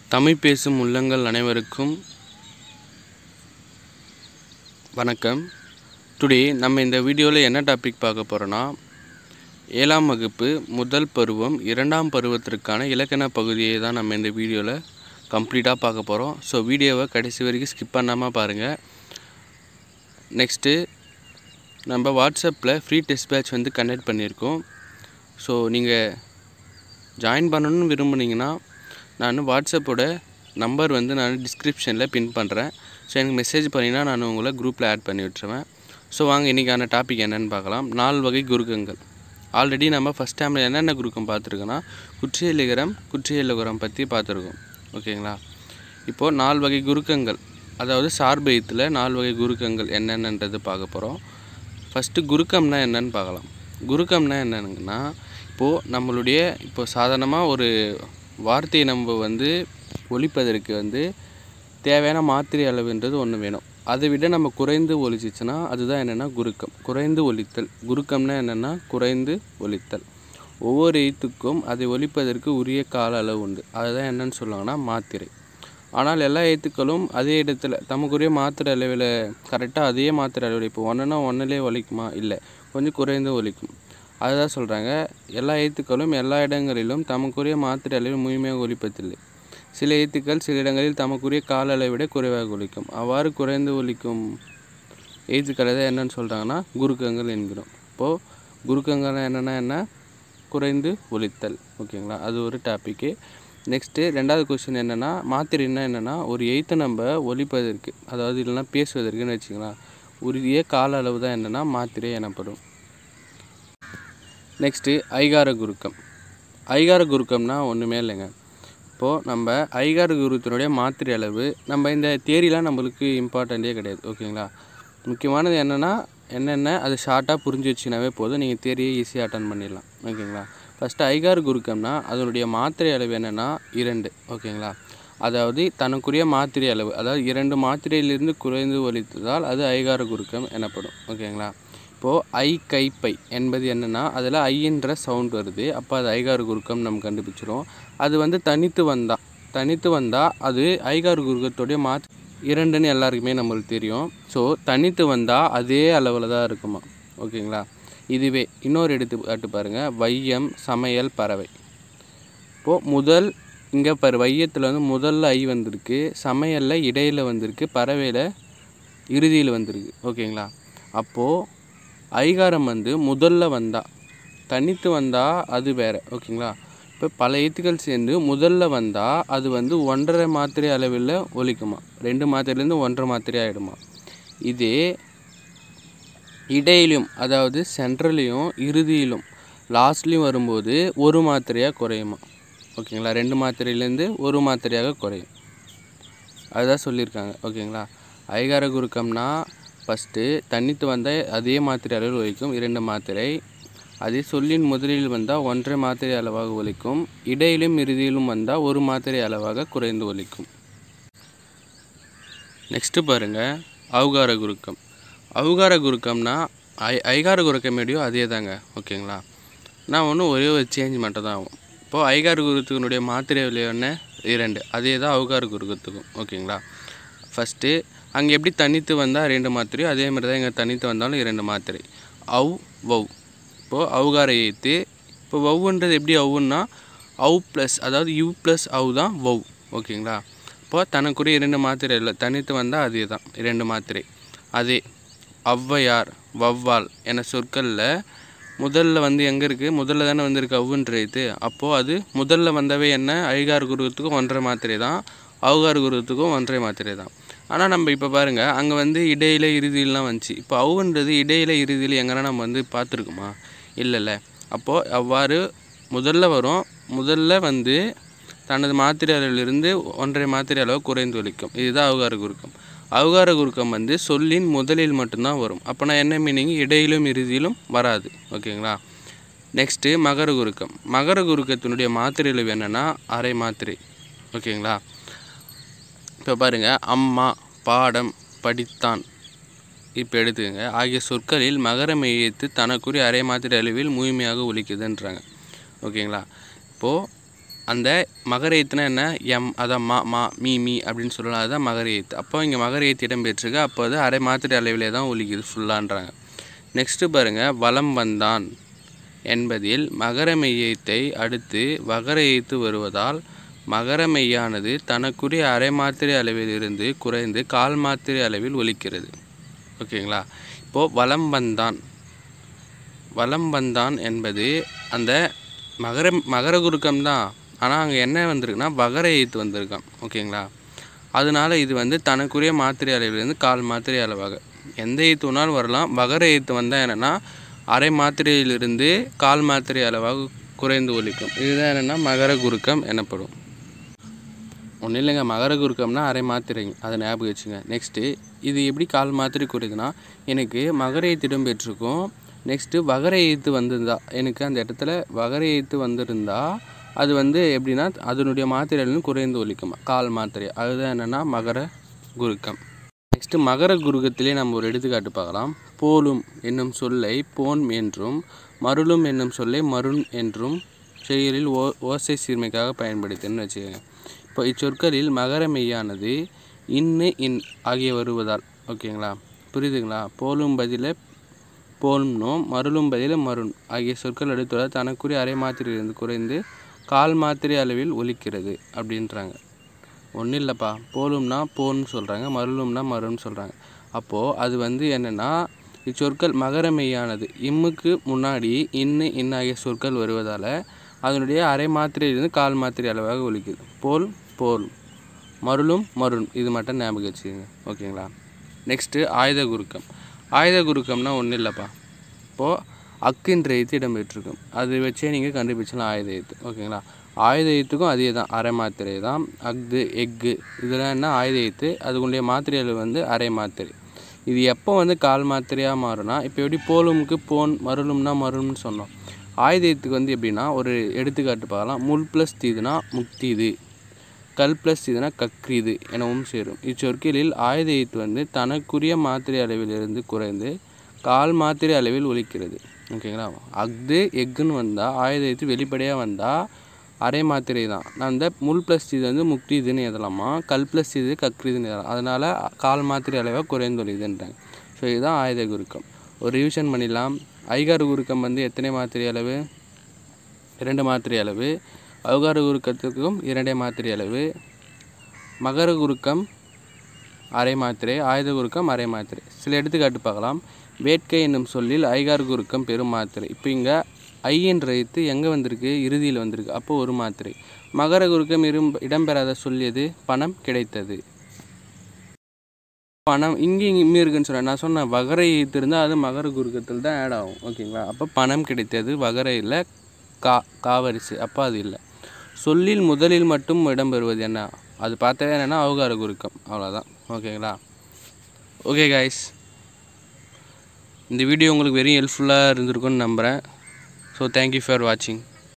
தமிழ் பேசும் உள்ளங்கள் அனைவருக்கும் வணக்கம் டுடே நம்ம இந்த வீடியோவில் என்ன டாபிக் பார்க்க போகிறோன்னா ஏழாம் வகுப்பு முதல் பருவம் இரண்டாம் பருவத்திற்கான இலக்கண பகுதியை தான் நம்ம இந்த வீடியோவில் கம்ப்ளீட்டாக பார்க்க போகிறோம் ஸோ வீடியோவை கடைசி வரைக்கும் ஸ்கிப் பண்ணாமல் பாருங்கள் நெக்ஸ்ட்டு நம்ம வாட்ஸ்அப்பில் ஃப்ரீ டெஸ்ட் பேட்ச் வந்து கண்டக்ட் பண்ணியிருக்கோம் ஸோ நீங்கள் ஜாயின் பண்ணணும்னு விரும்புனீங்கன்னா நான் வாட்ஸ்அப்போட நம்பர் வந்து நான் டிஸ்கிரிப்ஷனில் பின் பண்ணுறேன் ஸோ எனக்கு மெசேஜ் பண்ணிங்கன்னா நான் உங்களை குரூப்பில் ஆட் பண்ணி விட்டுருவேன் ஸோ வாங்க இன்றைக்கான டாபிக் என்னென்னு பார்க்கலாம் நால் வகை குருக்கங்கள் ஆல்ரெடி நம்ம ஃபஸ்ட் டைமில் என்னென்ன குருக்கம் பார்த்துருக்கோன்னா குற்றியலிகரம் குற்றியலிகரம் பற்றி பார்த்துருக்கோம் ஓகேங்களா இப்போது நால் வகை குருக்கங்கள் அதாவது சார்பயத்தில் நால் வகை குருக்கங்கள் என்னென்னன்றது பார்க்க போகிறோம் ஃபஸ்ட்டு குருக்கம்னா என்னன்னு பார்க்கலாம் குருக்கம்னா என்னன்னா இப்போது நம்மளுடைய இப்போ சாதாரணமாக ஒரு வார்த்தையை நம்ம வந்து ஒழிப்பதற்கு வந்து தேவையான மாத்திரை அளவுன்றது ஒன்று வேணும் அதை விட நம்ம குறைந்து ஒழிச்சிச்சுன்னா அதுதான் என்னென்னா குருக்கம் குறைந்து ஒழித்தல் குருக்கம்னா என்னென்னா குறைந்து ஒழித்தல் ஒவ்வொரு எழுத்துக்கும் அதை ஒழிப்பதற்கு உரிய கால அளவு உண்டு அதுதான் என்னன்னு சொல்லுவாங்கன்னா மாத்திரை ஆனால் எல்லா எழுத்துக்களும் அதே இடத்துல தமக்குரிய மாத்திரை அளவில் கரெக்டாக அதே மாத்திரை அளவில் இப்போ ஒன்றுனா ஒன்றுலேயே ஒழிக்குமா இல்லை கொஞ்சம் குறைந்து ஒழிக்கும் அதுதான் சொல்கிறாங்க எல்லா எழுத்துக்களும் எல்லா இடங்களிலும் தமக்குரிய மாத்திரை அளவில் முழுமையாக ஒழிப்பதில்லை சில எழுத்துக்கள் சில இடங்களில் தமக்குரிய கால அளவை விட குறைவாக ஒழிக்கும் அவ்வாறு குறைந்து ஒழிக்கும் எழுத்துக்களை தான் என்னன்னு சொல்கிறாங்கன்னா குருக்கங்கள் என்கிறோம் இப்போது குருக்கங்கள் என்னென்னா என்ன குறைந்து ஒழித்தல் ஓகேங்களா அது ஒரு டாப்பிக்கு நெக்ஸ்ட்டு ரெண்டாவது கொஸ்டின் என்னென்னா மாத்திரைன்னா என்னென்னா ஒரு எழுத்தை நம்ம ஒழிப்பதற்கு அதாவது இல்லைன்னா பேசுவதற்குன்னு வச்சுக்கலாம் உரிய கால அளவு தான் என்னென்னா மாத்திரை எனப்படும் நெக்ஸ்ட்டு ஐகார குருக்கம் ஐகார குருக்கம்னா ஒன்றுமே இல்லைங்க இப்போது நம்ம ஐகார குருத்தினுடைய மாத்திரை அளவு நம்ம இந்த தேரிலாம் நம்மளுக்கு இம்பார்ட்டண்ட்டே கிடையாது ஓகேங்களா முக்கியமானது என்னென்னா என்னென்ன அது ஷார்ட்டாக புரிஞ்சு வச்சுனாவே போதும் நீங்கள் தேரியை ஈஸியாக அட்டன் பண்ணிடலாம் ஓகேங்களா ஃபஸ்ட்டு ஐகார குருக்கம்னா அதனுடைய மாத்திரை அளவு என்னென்னா இரண்டு ஓகேங்களா அதாவது தனக்குரிய மாத்திரை அளவு அதாவது இரண்டு மாத்திரையிலிருந்து குறைந்து ஒழித்ததால் அது ஐகார குருக்கம் எனப்படும் ஓகேங்களா இப்போது ஐ கைப்பை என்பது என்னென்னா அதில் ஐன்ற சவுண்ட் வருது அப்போ அது ஐகார குருக்கம் நம்ம கண்டுபிடிச்சிரும் அது வந்து தனித்து வந்தால் தனித்து வந்தால் அது ஐகார குருக்கத்துடைய மாத் இரண்டுன்னு எல்லாருக்குமே நம்மளுக்கு தெரியும் ஸோ தனித்து வந்தால் அதே அளவில் தான் இருக்குமா ஓகேங்களா இதுவே இன்னொரு எடுத்துக்காட்டு பாருங்கள் வையம் சமையல் பறவை இப்போது முதல் இங்கே பாரு வையத்தில் வந்து முதல்ல ஐ வந்திருக்கு சமையலில் இடையில் வந்திருக்கு பறவையில் இறுதியில் வந்திருக்கு ஓகேங்களா அப்போது ஐகாரம் வந்து முதல்ல வந்தால் தனித்து வந்தால் அது வேறு ஓகேங்களா இப்போ பல எழுத்துக்கள் சேர்ந்து முதல்ல வந்தால் அது வந்து ஒன்றரை மாத்திரை அளவில் ஒழிக்குமா ரெண்டு மாத்திரைலேருந்து ஒன்றரை மாத்திரை ஆகிடுமா இதே இடையிலும் அதாவது சென்ட்ரலையும் இறுதியிலும் லாஸ்ட்லேயும் வரும்போது ஒரு மாத்திரையாக குறையுமா ஓகேங்களா ரெண்டு மாத்திரையிலேருந்து ஒரு மாத்திரையாக குறையும் அதுதான் சொல்லியிருக்காங்க ஓகேங்களா ஐகார குருக்கம்னா ஃபஸ்ட்டு தண்ணித்து வந்தால் அதே மாத்திரை அளவில் ஒழிக்கும் இரண்டு மாத்திரை அதே சொல்லின் முதலில் வந்தால் ஒன்றரை மாத்திரை அளவாக ஒழிக்கும் இடையிலும் இறுதியிலும் வந்தால் ஒரு மாத்திரை அளவாக குறைந்து ஒழிக்கும் நெக்ஸ்ட்டு பாருங்கள் அவுகார குருக்கம் அவுகார குருக்கம்னா ஐ ஐகார குருக்கம் எப்படியோ அதே தாங்க ஓகேங்களா நான் ஒன்றும் ஒரே ஒரு சேஞ்ச் மட்டும் தான் ஆகும் இப்போது ஐகார குருத்துக்குனுடைய மாத்திரை விலை ஒன்று இரண்டு அதே தான் அவுகார குருக்கத்துக்கும் ஓகேங்களா ஃபஸ்ட்டு அங்கே எப்படி தனித்து வந்தால் ரெண்டு மாத்திரையோ அதே மாதிரி தான் இங்கே தனித்து வந்தாலும் இரண்டு மாத்திரை அவு வவ் இப்போது அவுகார எழுத்து இப்போ வவ்வுன்றது எப்படி அவுன்னா அவு ப்ளஸ் அதாவது யூ ப்ளஸ் அவு தான் வவ் ஓகேங்களா இப்போது தனக்குரிய இரண்டு மாத்திரை இல்லை தனித்து வந்தால் அதே தான் இரண்டு மாத்திரை அதே ஔவையார் வவ்வால் என சொற்களில் முதல்ல வந்து எங்கே இருக்குது முதல்ல தானே வந்திருக்கு அவ்வுன்ற எழுத்து அப்போது அது முதல்ல வந்தவே என்ன ஐகார் குருவத்துக்கும் ஒன்றரை மாத்திரை தான் அவுகார் குருவத்துக்கும் ஒன்றரை மாத்திரை தான் ஆனால் நம்ம இப்போ பாருங்கள் அங்கே வந்து இடையில இறுதியிலாம் வந்துச்சு இப்போ அவுன்றது இடையில இறுதியில் எங்கன்னா நம்ம வந்து பார்த்துருக்குமா இல்லைல்ல அப்போது அவ்வாறு முதல்ல வரும் முதல்ல வந்து தனது மாத்திரை அளவிலிருந்து ஒன்றரை மாத்திரை அளவு குறைந்து ஒழிக்கும் இதுதான் அவுகார குறுக்கம் அவுகார குறுக்கம் வந்து சொல்லின் முதலில் மட்டும்தான் வரும் அப்போனா என்ன மீனிங் இடையிலும் இறுதியிலும் வராது ஓகேங்களா நெக்ஸ்ட்டு மகர குறுக்கம் மகர குறுக்கத்தினுடைய மாத்திரை அளவு என்னென்னா அரை மாத்திரை ஓகேங்களா இப்போ பாருங்கள் அம்மா பாடம் படித்தான் இப்போ எடுத்துக்கங்க ஆகிய சொற்களில் மகர மெய்யெழுத்து தனக்குரிய அரை மாத்திரை அளவில் முழுமையாக ஒழிக்குதுன்றாங்க ஓகேங்களா இப்போது அந்த மகர எழுத்துனா என்ன எம் அதான் மா மா மீ மீ அப்படின்னு சொல்லலாம் அதுதான் மகர எழுத்து அப்போ இங்கே மகர எழுத்து இடம்பெற்றிருக்கு அப்போ அது அரை மாத்திரை அளவிலே தான் ஒலிக்குது ஃபுல்லான்றாங்க நெக்ஸ்ட்டு பாருங்கள் வலம் வந்தான் என்பதில் மகர மெய்யத்தை அடுத்து வகர எழுத்து வருவதால் மகர மெய்யானது தனக்குரிய அரை மாத்திரை அளவில் இருந்து குறைந்து கால் மாத்திரை அளவில் ஒலிக்கிறது ஓகேங்களா இப்போது வலம் வந்தான் வலம் வந்தான் என்பது அந்த மகர மகர குருக்கம் தான் ஆனால் அங்கே என்ன வந்திருக்குன்னா வகர எழுத்து வந்திருக்கான் ஓகேங்களா அதனால இது வந்து தனக்குரிய மாத்திரை அளவிலிருந்து கால் மாத்திரை அளவாக எந்த எழுத்து வேணாலும் வரலாம் வகர எழுத்து வந்தால் என்னென்னா அரை மாத்திரையிலிருந்து கால் மாத்திரை அளவாக குறைந்து ஒலிக்கும் இதுதான் என்னென்னா மகர குருக்கம் எனப்படும் ஒன்றும் இல்லைங்க மகர குருக்கம்னா அரை மாத்திரைங்க அதை ஞாபகம் வச்சுங்க நெக்ஸ்ட்டு இது எப்படி கால் மாத்திரை குறையுதுன்னா எனக்கு மகர எழுத்து இடம்பெற்றிருக்கும் நெக்ஸ்ட்டு வகர எழுத்து வந்திருந்தா எனக்கு அந்த இடத்துல வகர எழுத்து வந்திருந்தா அது வந்து எப்படின்னா அதனுடைய மாத்திரைகளும் குறைந்து ஒலிக்கும் கால் மாத்திரை அதுதான் என்னென்னா மகர குருக்கம் நெக்ஸ்ட்டு மகர குருக்கத்திலே நம்ம ஒரு எடுத்துக்காட்டு பார்க்கலாம் போலும் என்னும் சொல்லை போன் என்றும் மருளும் என்னும் சொல்லை மருண் என்றும் செயலில் ஓ ஓசை சீர்மைக்காக பயன்படுத்துன்னு வச்சுக்கோங்க இப்போ இச்சொற்களில் மகர மெய்யானது இன்னு இன் ஆகிய வருவதால் ஓகேங்களா புரியுதுங்களா போலும் பதில போல்னும் மருளும் பதில மருண் ஆகிய சொற்கள் அடுத்துள்ள தனக்குரிய அரை மாத்திரையிலிருந்து குறைந்து கால் மாத்திரை அளவில் ஒலிக்கிறது அப்படின்றாங்க ஒன்றும் இல்லைப்பா போலும்னா போன்னு சொல்கிறாங்க மருளும்னா மருன்னு சொல்கிறாங்க அப்போது அது வந்து என்னென்னா இச்சொற்கள் மகர மெய்யானது இம்முக்கு முன்னாடி இன்னு இன் ஆகிய சொற்கள் வருவதால் அதனுடைய அரை மாத்திரையிலிருந்து கால் மாத்திரை அளவாக ஒலிக்குது போல் போல் மருளும் மருண் இது மட்டும் ஞாபகம் வச்சுக்கோங்க ஓகேங்களா நெக்ஸ்ட்டு ஆயுத குறுக்கம் ஆயுத குறுக்கம்னா ஒன்றும் இல்லைப்பா இப்போது அக்குன்ற எழுத்து இடம்பெற்றிருக்கும் அது வச்சே நீங்கள் கண்டுபிடிச்சலாம் ஆயுத எழுத்து ஓகேங்களா ஆயுத எழுத்துக்கும் அதே தான் அரை மாத்திரை தான் அஃது எக்கு இதெல்லாம் என்ன ஆயுத எழுத்து அதுக்குடைய மாத்திரைகள் வந்து அரை மாத்திரை இது எப்போ வந்து கால் மாத்திரையாக மாறும்னா இப்போ எப்படி போலுமுக்கு போன் மருளும்னா மருள்னு சொன்னோம் ஆயுத எழுத்துக்கு வந்து எப்படின்னா ஒரு எடுத்துக்காட்டு பார்க்கலாம் முள் ப்ளஸ் தீதுனா முக்தீது கல் ப்ளஸ் இதுனா கக்ரிது எனவும் சேரும் இச்சொற்களில் ஆயுத எழுத்து வந்து தனக்குரிய மாத்திரை அளவிலிருந்து குறைந்து கால் மாத்திரை அளவில் ஒலிக்கிறது ஓகேங்களா அஃது எக்குன்னு வந்தால் ஆயுத எழுத்து வெளிப்படையாக வந்தால் அரை மாத்திரை தான் நான் இந்த முள் ப்ளஸ் இது வந்து முக்தி இதுன்னு எழுதலாமா கல் ப்ளஸ் இது கக்ரிதுன்னு எழுதலாம் அதனால் கால் மாத்திரை அளவாக குறைந்து ஒலிக்குதுன்றாங்க ஸோ இதுதான் ஆயுத குறுக்கம் ஒரு ரிவிஷன் பண்ணிடலாம் ஐகார குறுக்கம் வந்து எத்தனை மாத்திரை அளவு இரண்டு மாத்திரை அளவு அவகார குறுக்கத்துக்கும் இரண்டே மாத்திரை அளவு மகர குறுக்கம் அரை மாத்திரை ஆயுத குறுக்கம் அரை மாத்திரை சில எடுத்துக்காட்டு பார்க்கலாம் வேட்கை என்னும் சொல்லில் ஐகார் குறுக்கம் பெரும் மாத்திரை இப்போ இங்கே ஐயன்ற எழுத்து எங்கே வந்திருக்கு இறுதியில் வந்திருக்கு அப்போ ஒரு மாத்திரை மகர குறுக்கம் இரும் இடம்பெறாத சொல்லியது பணம் கிடைத்தது பணம் இங்கே இங்கே இருக்குன்னு சொன்னேன் நான் சொன்னேன் வகரை எழுத்து இருந்தால் அது மகர குறுக்கத்தில் தான் ஆட் ஆகும் ஓகேங்களா அப்போ பணம் கிடைத்தது வகரை இல்லை கா காவரிசு அப்போ அது இல்லை சொல்லில் முதலில் மட்டும் இடம்பெறுவது என்ன அது பார்த்தாவே என்னென்னா அவகார குறுக்கம் அவ்வளோதான் ஓகேங்களா ஓகே காய்ஸ் இந்த வீடியோ உங்களுக்கு வெரி ஹெல்ப்ஃபுல்லாக இருந்திருக்கும்னு நம்புகிறேன் ஸோ தேங்க்யூ ஃபார் வாட்சிங்